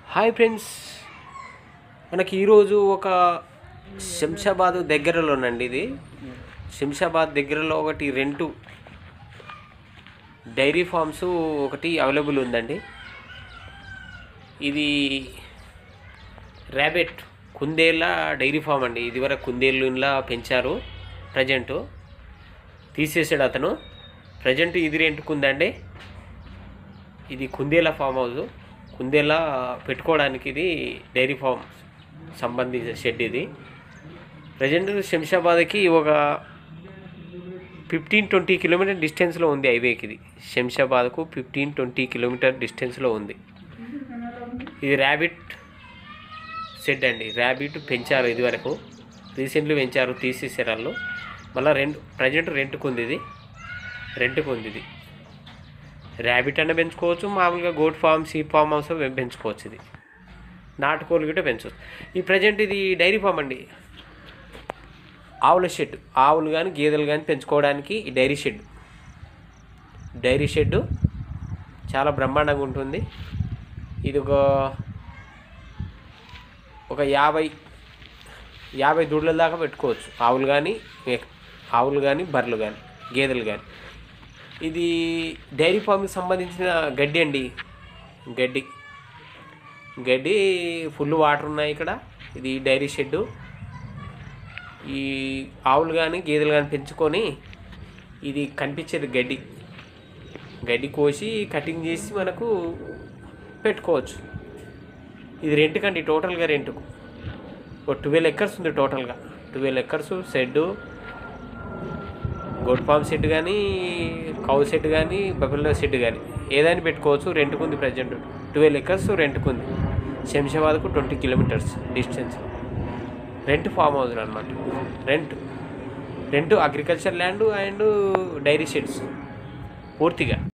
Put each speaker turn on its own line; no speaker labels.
hi friends మనకి ఈరోజు ఒక శంషాబాద్ దగ్గరలోనండి ఇది శంషాబాద్ దగ్గరలో ఒకటి రెంటు డైరీ ఫార్మ్స్ ఒకటి అవైలబుల్ ఉందండి ఇది ర్యాబెట్ కుందేళ్ళ డైరీ ఫామ్ అండి ఇదివరకు కుందేళ్ళులా పెంచారు ప్రజెంటు తీసేసాడు అతను ప్రజెంట్ ఇది రెంట్కుందండి ఇది కుందేల ఫామ్ హౌస్ కుందేల పెట్టుకోవడానికి ఇది డైరీ ఫామ్ సంబంధించిన షెడ్ ఇది ప్రజెంట్ శంషాబాద్కి ఒక ఫిఫ్టీన్ ట్వంటీ కిలోమీటర్ డిస్టెన్స్లో ఉంది హైవేకి ఇది శంషాబాద్కు ఫిఫ్టీన్ ట్వంటీ కిలోమీటర్ డిస్టెన్స్లో ఉంది ఇది ర్యాబిట్ షెడ్ అండి ర్యాబిట్ పెంచారు ఇదివరకు రీసెంట్లీ పెంచారు తీసేసారు వాళ్ళు మళ్ళీ రెంట్ ప్రజెంట్ రెంట్కు ఉంది ఇది రెంట్కు ఉంది ఇది ర్యాబిట్ అన్న పెంచుకోవచ్చు మామూలుగా goat farm sheep farm house పెంచుకోవచ్చు ఇది నాటుకోలు గిట్ట పెంచవచ్చు ఈ ప్రజెంట్ ఇది డైరీ ఫామ్ అండి ఆవుల షెడ్ ఆవులు కానీ గేదెలు కానీ పెంచుకోవడానికి ఈ డైరీ షెడ్ డైరీ షెడ్ చాలా బ్రహ్మాండంగా ఉంటుంది ఇది ఒక ఒక యాభై యాభై దూడల దాకా పెట్టుకోవచ్చు ఆవులు కానీ ఆవులు కానీ బర్రెలు కానీ గేదెలు కానీ ఇది డైరీ ఫామ్కి సంబంధించిన గడ్డి అండి గడ్డి గడ్డి ఫుల్ వాటర్ ఉన్నాయి ఇక్కడ ఇది డైరీ షెడ్డు ఈ ఆవులు కానీ గేదెలు కానీ పెంచుకొని ఇది కనిపించేది గడ్డి గడ్డి కోసి కటింగ్ చేసి మనకు పెట్టుకోవచ్చు ఇది రెంట్ కండి టోటల్గా రెంట్కు ఒక ట్వెల్వ్ ఎకర్స్ ఉంది టోటల్గా twelve acres shed goat farm set కానీ కౌ సెట్ కానీ బఫెల్లో సెట్ కానీ ఏదైనా పెట్టుకోవచ్చు రెంట్కుంది ప్రజెంట్ ట్వెల్వ్ ఎకర్స్ రెంట్కుంది శంషాబాద్కు twenty kilometres distance rent farm house అనమాట rent rent agriculture land and dairy sheds పూర్తిగా